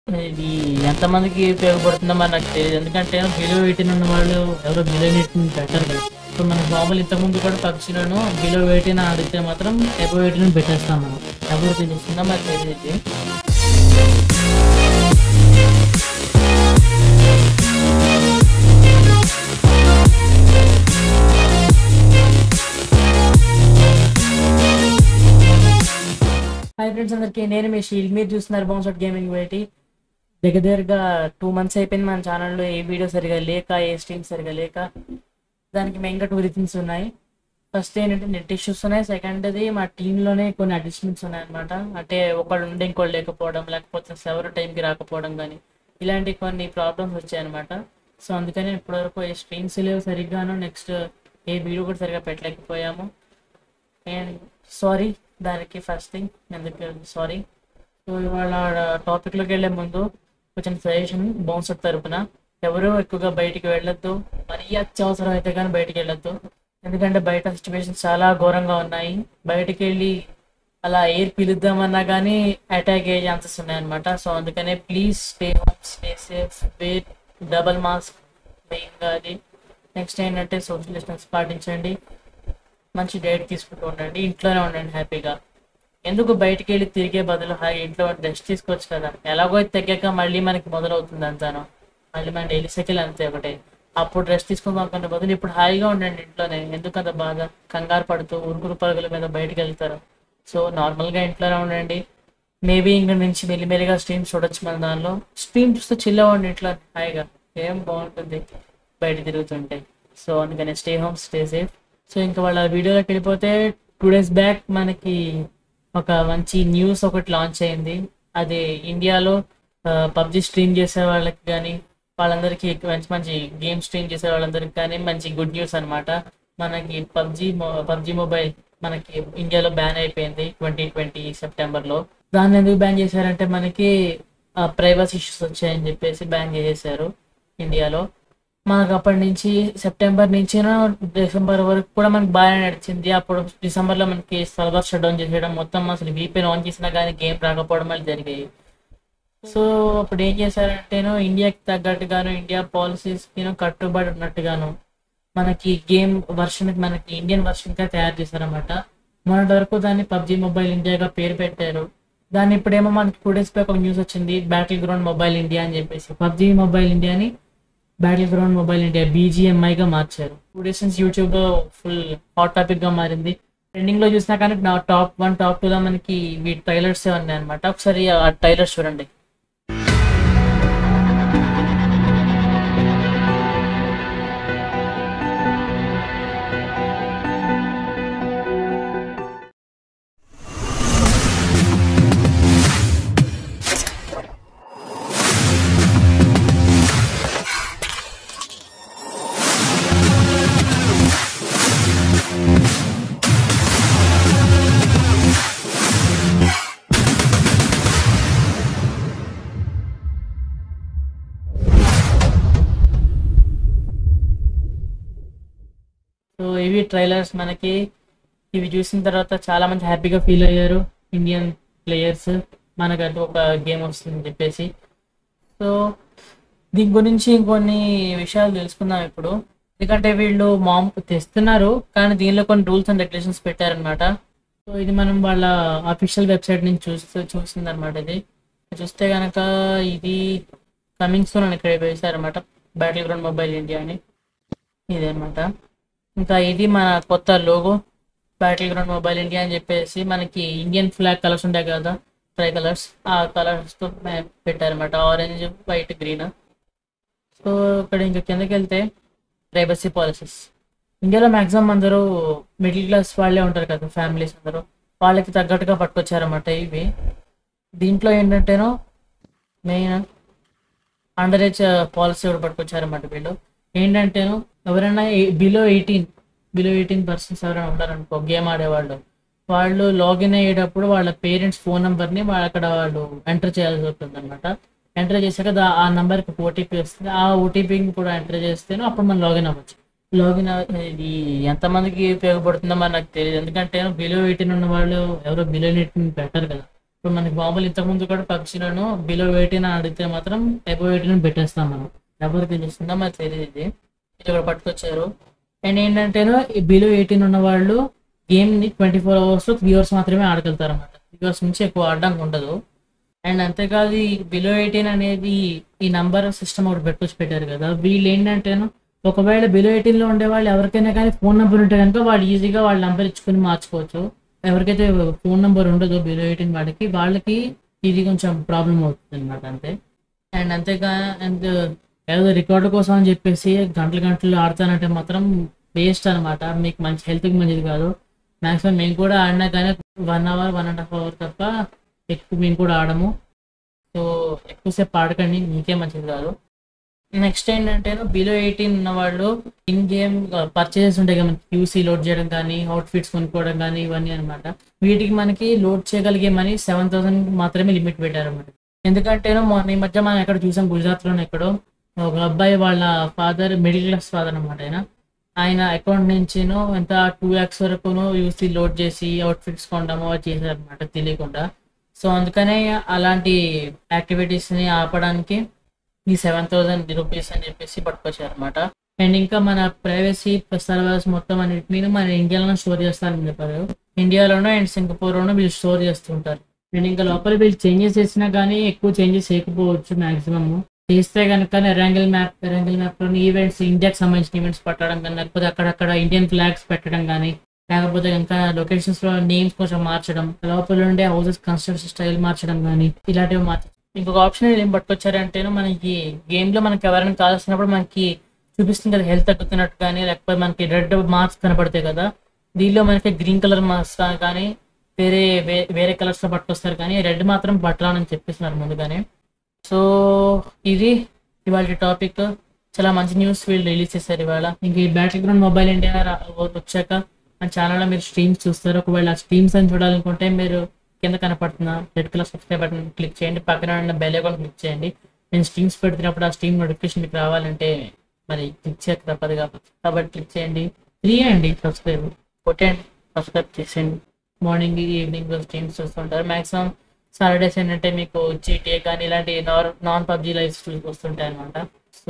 ఇది ఎంతమందికి ఉపయోగపడుతుందో మరి నాకు తెలియదు ఎందుకంటే బిలో ఎయిటీన్ ఉన్న వాళ్ళు ఎవరో బిలో ఎయిటీన్ పెట్టారు కదా సో మన మామూలు ఇంతకుముందు కూడా పక్షులను బిలో ఎయిటీన్ ఆడితే మాత్రం ఎబో ఎయిటీన్ పెట్టేస్తాం మనం ఎవరు తెలుస్తుందో మరి తెలియదు హాయ్ ఫ్రెండ్స్ అందరికీ నేను మీ షీల్ మీరు చూస్తున్నారు బౌన్సౌట్ గేమింగ్ వేటి దగ్గర దగ్గరగా టూ మంత్స్ అయిపోయింది మన ఛానల్లో ఏ వీడియో సరిగా లేక ఏ స్ట్రీమ్ సరిగా లేక దానికి మెయిన్గా టూ రీజన్స్ ఉన్నాయి ఫస్ట్ ఏంటంటే నెట్ ఇష్యూస్ ఉన్నాయి సెకండ్ది మా టీంలోనే కొన్ని అడ్జస్ట్మెంట్స్ ఉన్నాయన్నమాట అంటే ఒకళ్ళు ఉండి ఇంకోళ్ళు లేకపోవడం లేకపోతే సర్వర్ టైంకి రాకపోవడం కానీ ఇలాంటి కొన్ని ప్రాబ్లమ్స్ వచ్చాయన్నమాట సో అందుకని ఇప్పటివరకు ఏ స్ట్రీమ్స్ లేవు సరిగ్గాను నెక్స్ట్ ఏ వీడియో కూడా సరిగా పెట్టలేకపోయాము అండ్ సారీ దానికి ఫస్ట్ థింగ్ ఎందుకు సారీ సో ఇవాళ టాపిక్లోకి వెళ్ళే ముందు కొంచెం సజెషన్ బౌన్సర్ తరపున ఎవరు ఎక్కువగా బయటికి వెళ్ళొద్దు మరీ అత్యవసరం అయితే కానీ బయటికి వెళ్ళొద్దు ఎందుకంటే బయట సిచ్యువేషన్స్ చాలా ఘోరంగా ఉన్నాయి బయటికి వెళ్ళి అలా ఎయిర్ పిలుద్దామన్నా కానీ అటాక్ అయ్యే ఛాన్సెస్ ఉన్నాయన్నమాట సో అందుకనే please stay home stay safe wear double mask మెయిన్గా అది నెక్స్ట్ ఏంటంటే సోషల్ డిస్టెన్స్ పాటించండి మంచి డైట్ తీసుకుంటూ ఉండండి ఇంట్లోనే ఉండండి హ్యాపీగా ఎందుకు బయటికి వెళ్ళి తిరిగే బదులు హాయి ఇంట్లో రెస్ట్ తీసుకోవచ్చు కదా ఎలాగో ఇది తగ్గాక మళ్ళీ మనకి మొదలవుతుంది అంతాను మళ్ళీ మన డైలీ సైకిల్ అంతే ఒకటే అప్పుడు రెస్ట్ తీసుకుందాం అనుకునే బదులు ఇప్పుడు హాయిగా ఉండండి ఇంట్లోనే ఎందుకంత బాగా కంగారు పడుతూ ఉరుకురు పరుగుల మీద బయటికి వెళ్తారు సో నార్మల్గా ఇంట్లోనే ఉండండి మేబీ ఇంక నుంచి మెల్లిమెల్లిగా స్ట్రీమ్ చూడొచ్చు మన దానిలో స్ట్రీమ్ చూస్తే చిల్ అవ్వండి ఇంట్లో హాయిగా ఏం బాగుంటుంది బయట తిరుగుతుంటే సో అందుకని stay home stay safe so ఇంకా వాళ్ళ వీడియోలోకి వెళ్ళిపోతే టూ డేస్ బ్యాక్ మనకి ఒక మంచి న్యూస్ ఒకటి లాంచ్ అయింది అది ఇండియాలో పబ్జి స్ట్రీమ్ చేసే వాళ్ళకి కానీ వాళ్ళందరికీ మంచి మంచి గేమ్ స్ట్రీమ్ చేసే వాళ్ళందరికీ కానీ మంచి గుడ్ న్యూస్ అన్నమాట మనకి పబ్జి పబ్జి మొబైల్ మనకి ఇండియాలో బ్యాన్ అయిపోయింది ట్వంటీ ట్వంటీ సెప్టెంబర్లో దాన్ని ఎందుకు బ్యాన్ చేశారంటే మనకి ప్రైవసీ ఇష్యూస్ వచ్చాయని చెప్పేసి బ్యాన్ చేసేసారు ఇండియాలో మనకు అప్పటి నుంచి సెప్టెంబర్ నుంచి డిసెంబర్ వరకు కూడా మనకి బాగానే నడిచింది అప్పుడు డిసెంబర్లో మనకి సర్వర్ షట్ డౌన్ చేసేయడం మొత్తం అసలు వీపీఎన్ ఆన్ చేసినా కానీ గేమ్ రాకపోవడం వల్ల జరిగాయి సో అప్పుడు ఏం చేశారంటేనో ఇండియాకి తగ్గట్టుగాను ఇండియా పాలసీస్కి కట్టుబడి ఉన్నట్టుగాను మనకి గేమ్ వర్షన్ మనకి ఇండియన్ వర్షన్గా తయారు చేశారన్నమాట మొన్నటి వరకు దాన్ని పబ్జి మొబైల్ ఇండియాగా పేరు పెట్టారు దాన్ని ఇప్పుడేమో మనకి టూ డేస్ బ్యాక్ ఒక న్యూస్ వచ్చింది బ్యాటిల్ గ్రౌండ్ మొబైల్ ఇండియా అని చెప్పేసి పబ్జి మొబైల్ ఇండియాని Battleground Mobile India BGMI గా మార్చారు టూ డేస్ నుంచి యూట్యూబ్ లో ఫుల్ హాట్ టాపిక్ గా మారింది ట్రెండింగ్ లో చూసినా కానీ నా టాప్ వన్ టాప్ టూ లో మనకి వీటి ట్రైలర్స్ ఉన్నాయి అనమాట ఒకసారి ఆ ట్రైలర్స్ చూడండి సో ఇవి ట్రైలర్స్ మనకి ఇవి చూసిన తర్వాత చాలా మంది హ్యాపీగా ఫీల్ అయ్యారు ఇండియన్ ప్లేయర్స్ మనకంటూ ఒక గేమ్ వస్తుందని చెప్పేసి సో దీని గురించి ఇంకొన్ని విషయాలు తెలుసుకుందాం ఇప్పుడు ఎందుకంటే వీళ్ళు మామ్ తెస్తున్నారు కానీ దీనిలో కొన్ని రూల్స్ అండ్ రెగ్యులేషన్స్ పెట్టారనమాట సో ఇది మనం వాళ్ళ అఫీషియల్ వెబ్సైట్ నుంచి చూస్తూ చూసింది అనమాట ఇది చూస్తే కనుక ఇది కమింగ్ సూన్ అని ఇక్కడ వేశారనమాట బ్యాటిల్ గ్రౌండ్ మొబైల్ ఇండియా అని ఇదన్నమాట ఇంకా ఇది మన కొత్త logo Battleground Mobile India అని చెప్పేసి మనకి ఇండియన్ ఫ్లాగ్ కలర్స్ ఉంటాయి కదా ట్రై కలర్స్ ఆ కలర్స్తో పెట్టారనమాట ఆరెంజ్ వైట్ గ్రీన్ సో ఇక్కడ ఇంకా కిందకి వెళ్తే ప్రైవసీ పాలసీస్ ఇండియాలో మ్యాక్సిమం అందరూ మిడిల్ క్లాస్ వాళ్ళే ఉంటారు కదా ఫ్యామిలీస్ అందరూ వాళ్ళకి తగ్గట్టుగా పట్టుకొచ్చారన్నమాట ఇవి దీంట్లో ఏంటంటేనో మెయిన్ అండర్ ఏజ్ పాలసీ కూడా పట్టుకొచ్చారన్నమాట వీళ్ళు ఏంటంటేను ఎవరైనా below eighteen below eighteen persons ఎవరైనా ఉన్నారనుకో గేమ్ ఆడేవాళ్ళు వాళ్ళు లాగిన్ అయ్యేటప్పుడు వాళ్ళ పేరెంట్స్ ఫోన్ నెంబర్ని వాళ్ళు అక్కడ వాళ్ళు ఎంటర్ చేయాల్సి ఉంటుంది అనమాట ఎంటర్ చేశాక దా- ఆ నెంబర్కి ఓటీపీ వస్తుంది ఆ ఓటీపీని కూడా ఎంటర్ చేస్తేనే అప్పుడు మనం లాగిన్ అవ్వచ్చు లాగిన్ ఇది ఎంతమందికి ఉపయోగపడుతుందో మరి నాకు తెలియదు ఎందుకంటే బిలో ఎయిటీన్ ఉన్న వాళ్ళు ఎవరో బిలో ఎయిటీన్ పెట్టారు కదా ఇప్పుడు మనకి మామూలు ఇంతకుముందు కూడా పబ్జీలను బిలో ఎయిటీన్ అని అడిగితే మాత్రం ఎబో ఎయిటీన్ పెట్టేస్తాం మనం ఎవరికి తెలుస్తుందో మనకు తెలియదు ఇది ఇది కూడా పట్టుకొచ్చారు అండ్ ఏంటంటేనో ఈ బిలో ఎయిటీన్ ఉన్న వాళ్ళు గేమ్ ని ట్వంటీ ఫోర్ అవర్స్ లో త్రీ అవర్స్ మాత్రమే ఆడగలుగుతారు అనమాట త్రీ అవర్స్ నుంచి ఎక్కువ ఆడడానికి ఉండదు అండ్ అంతేకాదు ఈ బిలో ఎయిటీన్ అనేది ఈ నంబర్ సిస్టమ్ ఒకటి పెట్టుకొచ్చి పెట్టారు కదా వీళ్ళు ఏంటంటేను ఒకవేళ బిలో ఎయిటీన్ లో ఉండే వాళ్ళు ఎవరికైనా కానీ ఫోన్ నెంబర్ ఉంటే కనుక వాళ్ళు ఈజీగా వాళ్ళ నెంబర్ ఇచ్చుకొని మార్చుకోవచ్చు ఎవరికైతే ఫోన్ నెంబర్ ఉండదో బిలో ఎయిటీన్ వాడికి వాళ్ళకి ఇది కొంచెం ప్రాబ్లం అవుతుంది అనమాట అంతే అండ్ అంతేగా అండ్ ఏదో రికార్డు కోసం అని చెప్పేసి గంటలు గంటలు ఆడతానంటే మాత్రం వేస్ట్ అనమాట మీకు మంచి హెల్త్కి మంచిది కాదు మ్యాక్సిమం మేము కూడా ఆడినా కానీ one hour one and half hour తప్ప ఎక్కువ మేము కూడా ఆడము సో ఎక్కువసేపు ఆడకండి మీకే మంచిది కాదు నెక్స్ట్ ఏంటంటే బిలో ఎయిటీన్ ఉన్న వాళ్ళు ఇన్ గేమ్ పర్చేసెస్ ఉంటాయి కదా క్యూసీ లోడ్ చేయడం కానీ అవుట్ఫిట్స్ కొనుక్కోవడం కానీ ఇవన్నీ అనమాట వీటికి మనకి లోడ్ చేయగలిగే మనీ సెవెన్ థౌసండ్ మాత్రమే లిమిట్ పెట్టారు అనమాట ఎందుకంటే మొన్న ఈ మధ్య మనం ఎక్కడ చూసాం గుజరాత్లోనే ఎక్కడో ఒక అబ్బాయి వాళ్ళ ఫాదర్ మిడిల్ క్లాస్ ఫాదర్ అనమాట ఆయన ఆయన అకౌంట్ నుంచిను ఎంత టూ ల్యాక్స్ వరకును యూసీ లోడ్ చేసి అవుట్ఫిట్స్ కొనడమో చేశారనమాట తెలియకుండా సో అందుకనే అలాంటి యాక్టివిటీస్ ని ఆపడానికి ఈ సెవెన్ థౌసండ్ రూపీస్ అని చెప్పేసి పట్టుకొచ్చారు అనమాట అండ్ ఇంకా మన ప్రైవసీ సర్వర్స్ మొత్తం అన్నిటిని మన ఇండియాలోనే స్టోర్ చేస్తారని చెప్పారు ఇండియాలోనూ అండ్ సింగపూర్లోనూ వీళ్ళు స్టోర్ చేస్తుంటారు అండ్ ఇంకా లోపల వీళ్ళు చేంజెస్ చేసినా కానీ ఎక్కువ చేంజెస్ చేయకపోవచ్చు మాక్సిమమ్ చేస్తే కనుక ఎరాంగిల్ మ్యాప్ ఎరాంగిల్ మ్యాప్ లోని ఈవెంట్స్ ఇండియాకి సంబంధించిన ఈవెంట్స్ పట్టడం కానీ లేకపోతే అక్కడక్కడ ఇండియన్ ఫ్లాగ్స్ పెట్టడం కానీ లేకపోతే ఇంకా లొకేషన్స్ లో నేమ్స్ కొంచెం మార్చడం లోపల ఉండే హౌసెస్ కన్స్ట్రక్షన్ స్టైల్ మార్చడం కానీ ఇలాంటివి మార్చడం ఇంకొక ఆప్షన్ ఏం పట్టుకొచ్చారంటే మనకి గేమ్ లో మనకి ఎవరైనా కావాల్సినప్పుడు మనకి చూపిస్తుంది కదా హెల్త్ తగ్గుతున్నట్టు కానీ లేకపోతే మనకి రెడ్ మార్క్స్ కనపడతాయి కదా దీనిలో మనకి గ్రీన్ కలర్ మార్క్స్ కానీ వేరే వే- వేరే కలర్స్ లో పట్టుకొస్తారు కానీ రెడ్ మాత్రం పట్టాలని చెప్పేస్తున్నారు ముందుగానే సో ఇది ఇవాళ టాపిక్ చాలా మంచి న్యూస్ వీళ్ళు రిలీజ్ చేశారు ఇవాళ ఇంక ఈ బ్యాటరీ గ్రౌండ్ మొబైల్ ఇండియా రా- వచ్చాక మన ఛానల్లో మీరు స్ట్రీమ్స్ చూస్తారు ఒకవేళ ఆ స్ట్రీమ్స్ అని చూడాలనుకుంటే మీరు కింద కనపడుతున్న red colour subscribe button click చేయండి పక్కన ఉన్న బెల్ ఐకాన్ క్లిక్ చేయండి నేను స్ట్రీమ్స్ పెడుతున్నప్పుడు ఆ స్ట్రీమ్ నోటిఫికేషన్ మీకు రావాలంటే మరి క్లిక్ చేయక తప్పదు కాబట్టి కాబట్టి క్లిక్ చేయండి ఫ్రీ అండి సబ్స్క్రైబ్ కొట్టండి సబ్స్క్రైబ్ చేసేయండి మార్నింగ్ ఈవినింగ్ స్ట్రీమ్స్ చూస్తుంటారు మాక్సిమం సాటర్డేస్ ఏంటంటే మీకు జీటీఏ కానీ ఇలాంటి నార్ నాన్ పబ్జీ లైఫ్ వస్తుంటాయి అనమాట సో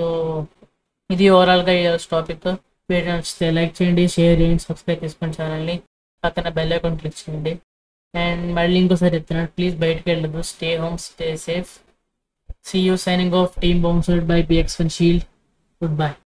ఇది ఓవరాల్గా ఈ టాపిక్ వీడియో నచ్చితే లైక్ చేయండి షేర్ చేయండి సబ్స్క్రైబ్ చేసుకోండి ఛానల్ని పక్కన బెల్ ఐకాన్ క్లిక్ చేయండి అండ్ మళ్ళీ ఇంకోసారి చెప్తున్నాను ప్లీజ్ బయటకు వెళ్ళదు stay home stay safe see you signing off team బౌన్సర్డ్ by BX one shield good bye